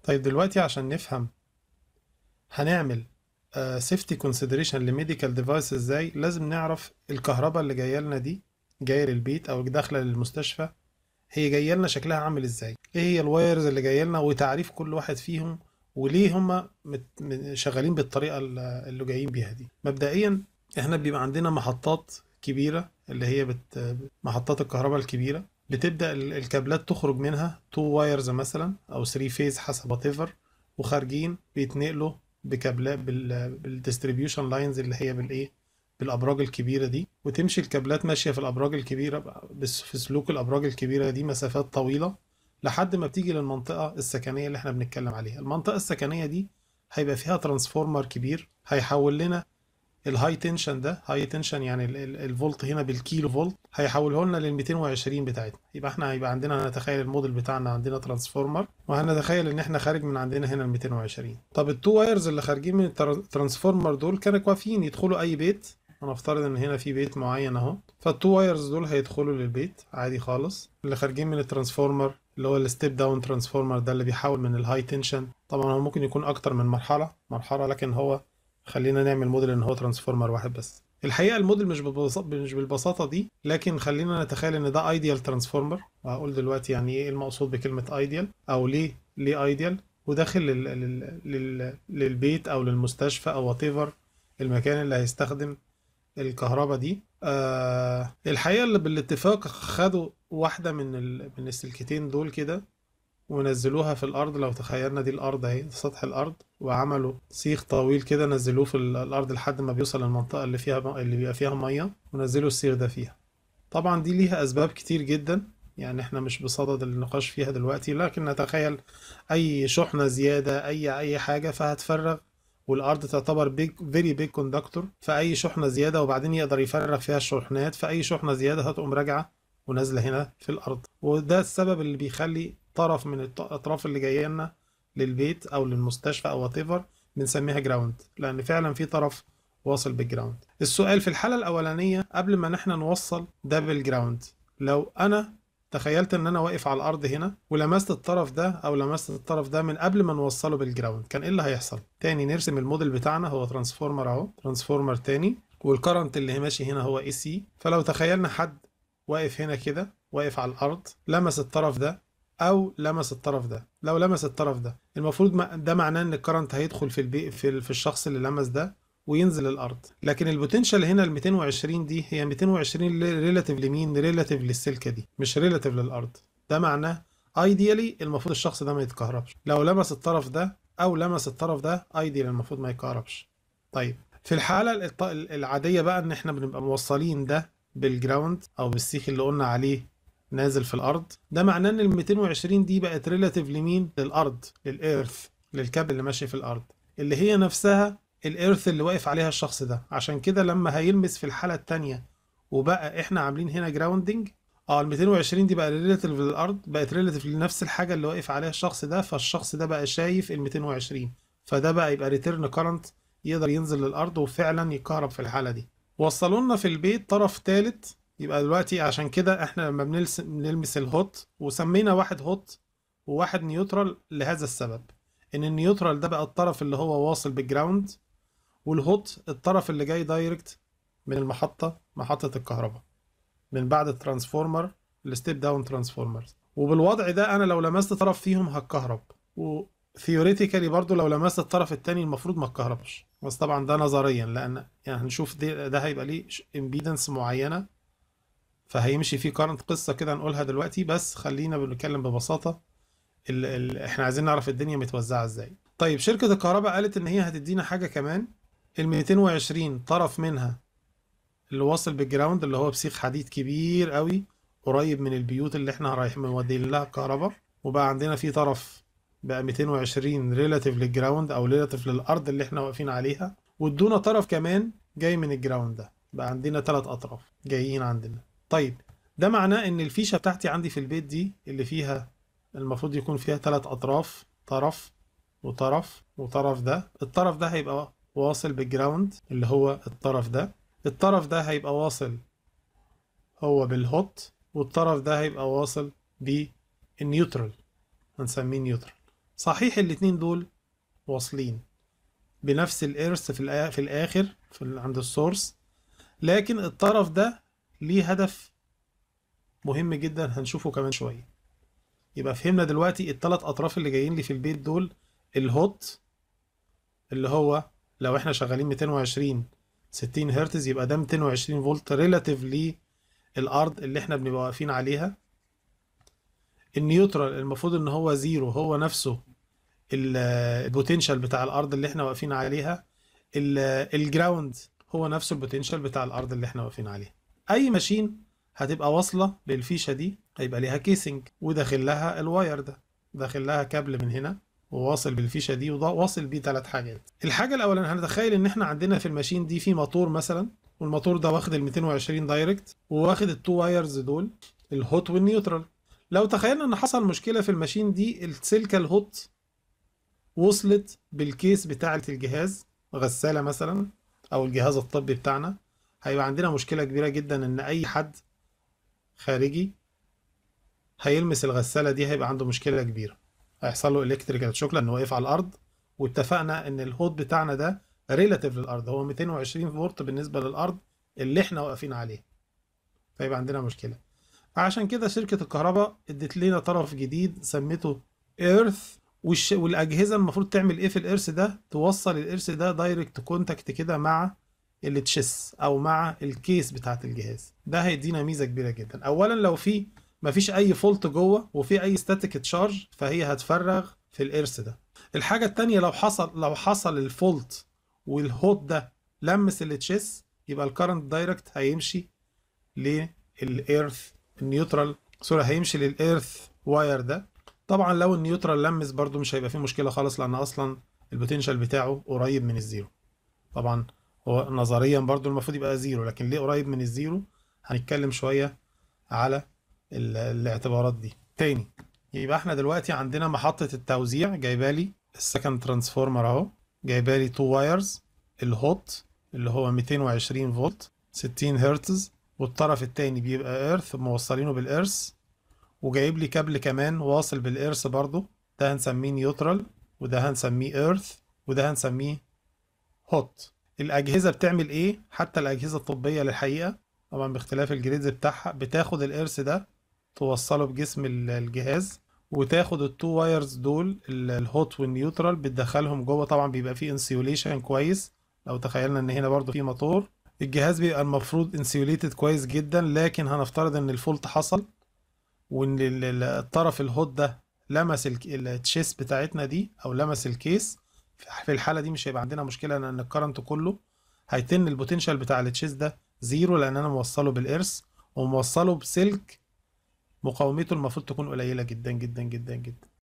طيب دلوقتي عشان نفهم هنعمل سيفتي كونسيدريشن لميديكال ديفايس ازاي لازم نعرف الكهرباء اللي جايه لنا دي جايه للبيت او داخله للمستشفى هي جايه لنا شكلها عامل ازاي ايه هي الوايرز اللي جايه لنا وتعريف كل واحد فيهم وليه هم شغالين بالطريقه اللي جايين بيها دي مبدئيا احنا بيبقى عندنا محطات كبيره اللي هي بت... محطات الكهرباء الكبيره بتبدا الكابلات تخرج منها تو وايرز مثلا او 3 فيز حسب وات وخارجين بيتنقلوا بكابلات بال... بالديستريبيوشن لاينز اللي هي بالايه بالابراج الكبيره دي وتمشي الكابلات ماشيه في الابراج الكبيره بس في سلوك الابراج الكبيره دي مسافات طويله لحد ما بتيجي للمنطقه السكنيه اللي احنا بنتكلم عليها المنطقه السكنيه دي هيبقى فيها ترانسفورمر كبير هيحول لنا الهاي تنشن ده هاي تنشن يعني الفولت هنا بالكيلو فولت هيحوله لنا لل 220 بتاعتنا يبقى احنا هيبقى عندنا هنتخيل الموديل بتاعنا عندنا ترانسفورمر وهنتخيل ان احنا خارج من عندنا هنا ال 220 طب التو وايرز اللي خارجين من الترانسفورمر دول كانوا كافيين يدخلوا اي بيت هنفترض ان هنا في بيت معين اهو فالتو وايرز دول هيدخلوا للبيت عادي خالص اللي خارجين من الترانسفورمر اللي هو الستيب داون ترانسفورمر ده اللي بيحول من الهاي تنشن طبعا هو ممكن يكون اكتر من مرحله مرحله لكن هو خلينا نعمل موديل ان هو ترانسفورمر واحد بس الحقيقه الموديل مش بالبساطه مش بالبساطه دي لكن خلينا نتخيل ان ده ايديال ترانسفورمر وهقول دلوقتي يعني ايه المقصود بكلمه ايديال او ليه ليه ايديال وداخل لل... لل... لل... للبيت او للمستشفى او وات المكان اللي هيستخدم الكهرباء دي آه الحقيقه اللي بالاتفاق خدوا واحده من ال... من السلكتين دول كده ونزلوها في الارض لو تخيلنا دي الارض اهي سطح الارض وعملوا سيخ طويل كده نزلوه في الارض لحد ما بيوصل للمنطقه اللي فيها اللي بيبقى فيها ميه ونزلوا السيخ ده فيها طبعا دي ليها اسباب كتير جدا يعني احنا مش بصدد النقاش فيها دلوقتي لكن نتخيل اي شحنه زياده اي اي حاجه فهتفرغ والارض تعتبر بيج فيري بيج كوندكتور فاي شحنه زياده وبعدين يقدر يفرغ فيها الشحنات فاي شحنه زياده هتقوم راجعه ونازله هنا في الارض وده السبب اللي بيخلي طرف من الاطراف اللي جايه لنا للبيت او للمستشفى او وات بنسميها جراوند لان فعلا في طرف واصل بالجراوند السؤال في الحاله الاولانيه قبل ما نحن نوصل ده بالجراوند لو انا تخيلت ان انا واقف على الارض هنا ولمست الطرف ده او لمست الطرف ده من قبل ما نوصله بالجراوند كان ايه اللي هيحصل تاني نرسم الموديل بتاعنا هو ترانسفورمر اهو ترانسفورمر تاني والكرنت اللي ماشي هنا هو اي سي فلو تخيلنا حد واقف هنا كده واقف على الارض لمس الطرف ده او لمس الطرف ده لو لمس الطرف ده المفروض ده معناه ان الكرنت هيدخل في البي في, في الشخص اللي لمس ده وينزل الارض لكن البوتنشال هنا ال 220 دي هي 220 ريلاتيف لمين ريلاتيف للسلكه دي مش ريلاتيف للارض ده معناه ايديالي المفروض الشخص ده ما يتكهربش لو لمس الطرف ده او لمس الطرف ده ايديال المفروض ما يتكهربش طيب في الحاله العاديه بقى ان احنا بنبقى موصلين ده بالجراوند او بالسيخ اللي قلنا عليه نازل في الارض ده معناه ان ال 220 دي بقت ريلاتيف لمين للارض للايرث للكابل اللي ماشي في الارض اللي هي نفسها الايرث اللي واقف عليها الشخص ده عشان كده لما هيلمس في الحاله الثانيه وبقى احنا عاملين هنا جراوندنج اه ال 220 دي بقى ريلاتيف للارض بقت ريلاتيف لنفس الحاجه اللي واقف عليها الشخص ده فالشخص ده بقى شايف ال 220 فده بقى يبقى ريتيرن كارنت يقدر ينزل للارض وفعلا يكهرب في الحاله دي وصلوا لنا في البيت طرف ثالث يبقى دلوقتي عشان كده احنا لما بنلمس الهوت وسمينا واحد هوت وواحد نيوترال لهذا السبب ان النيوترال ده بقى الطرف اللي هو واصل بالجراوند والهوت الطرف اللي جاي دايركت من المحطة محطة الكهرباء من بعد الترانسفورمر الستيب داون ترانسفورمر وبالوضع ده انا لو لمست طرف فيهم هتكهرب وثيوريتيكالي برضو لو لمست الطرف التاني المفروض ما اتكهربش بس طبعا ده نظريا لان يعني هنشوف ده, ده هيبقى ليه امبيدنس معينه فهيمشي فيه كارنت قصه كده نقولها دلوقتي بس خلينا بنتكلم ببساطه ال ال احنا عايزين نعرف الدنيا متوزعه ازاي طيب شركه الكهرباء قالت ان هي هتدينا حاجه كمان ال 220 طرف منها اللي واصل بالجراوند اللي هو بسيخ حديد كبير قوي قريب من البيوت اللي احنا رايحين مودين لها الكهرباء وبقى عندنا في طرف بقى 220 ريلاتيف للجراوند او ريلاتيف للارض اللي احنا واقفين عليها وادونا طرف كمان جاي من الجراوند ده بقى عندنا ثلاث اطراف جايين عندنا طيب ده معناه ان الفيشه بتاعتي عندي في البيت دي اللي فيها المفروض يكون فيها ثلاث اطراف طرف وطرف وطرف ده الطرف ده هيبقى واصل بالجراوند اللي هو الطرف ده الطرف ده هيبقى واصل هو بالهوت والطرف ده هيبقى واصل بالنيوترال هنسميه نيوترال صحيح الاتنين دول واصلين بنفس الإرث في, الآ- في الآخر في ال- عند السورس لكن الطرف ده ليه هدف مهم جدا هنشوفه كمان شوية يبقى فهمنا دلوقتي الثلاث أطراف اللي جايين لي في البيت دول الهوت اللي هو لو احنا شغالين 220 60 هرتز يبقى ده 220 فولت ريلاتيف للأرض اللي احنا بنبقى واقفين عليها النيوترال المفروض ان هو زيرو هو نفسه ال- البوتنشال بتاع الارض اللي احنا واقفين عليها ال- الجراوند هو نفسه البوتنشال بتاع الارض اللي احنا واقفين عليها اي ماشين هتبقى واصله للفيشه دي هيبقى ليها كيسنج وداخل لها الواير ده داخل لها كابل من هنا وواصل بالفيشه دي وواصل بيه ثلاث حاجات الحاجه الاولانيه هنتخيل ان احنا عندنا في الماشين دي في موتور مثلا والموتور ده واخد ال 220 دايركت وواخد التو وايرز دول الهوت والنيوترال لو تخيلنا ان حصل مشكله في الماشين دي السلكه الهوت وصلت بالكيس بتاعة الجهاز غسالة مثلا أو الجهاز الطبي بتاعنا هيبقى عندنا مشكلة كبيرة جدا إن أي حد خارجي هيلمس الغسالة دي هيبقى عنده مشكلة كبيرة هيحصل له الكتريكال شوك لأنه واقف على الأرض واتفقنا إن الهوت بتاعنا ده ريلاتيف للأرض هو 220 فولت بالنسبة للأرض اللي إحنا واقفين عليه فيبقى عندنا مشكلة فعشان كده شركة الكهرباء ادت لنا طرف جديد سميته ايرث والش... والاجهزه المفروض تعمل ايه في الارث ده توصل الارث ده دايركت كونتاكت كده مع التشيس او مع الكيس بتاعت الجهاز ده هيدينا ميزه كبيره جدا اولا لو في مفيش اي فولت جوه وفي اي ستاتيك تشارج فهي هتفرغ في الارث ده الحاجه التانية لو حصل لو حصل الفولت والهوت ده لمس التشيس يبقى الكرنت دايركت هيمشي للايرث النيوترال سوري هيمشي للايرث واير ده طبعا لو النيوترال لمس برضو مش هيبقى فيه مشكلة خالص لأن أصلا البوتنشال بتاعه قريب من الزيرو طبعا هو نظريا برضو المفروض يبقى زيرو لكن ليه قريب من الزيرو هنتكلم شوية على ال- الاعتبارات دي تاني يبقى احنا دلوقتي عندنا محطة التوزيع جايبالي السكند ترانسفورمر اهو جايبالي تو وايرز الهوت اللي هو 220 فولت 60 هرتز والطرف التاني بيبقى ايرث موصلينه بالارث وجايب لي كابل كمان واصل بالإرث برضو ده هنسميه نيوترال وده هنسميه إيرث وده هنسميه هوت الأجهزة بتعمل إيه؟ حتى الأجهزة الطبية للحقيقة طبعا باختلاف الجريدز بتاعها بتاخد الإرث ده توصله بجسم ال- الجهاز وتاخد التو وايرز دول ال- الهوت والنيوترال بتدخلهم جوه طبعا بيبقى فيه انسيوليشن كويس لو تخيلنا ان هنا برضو في موتور الجهاز بيبقى المفروض انسيوليتد كويس جدا لكن هنفترض ان الفولت حصل وان ال- ال- الطرف الهوت ده لمس الك- التشيس بتاعتنا دي او لمس الكيس في الحاله دي مش هيبقى عندنا مشكله لان الكرنت كله هيتن البوتنشال بتاع التشيس ده زيرو لان انا موصله بالارث وموصله بسلك مقاومته المفروض تكون قليله جدا جدا جدا جدا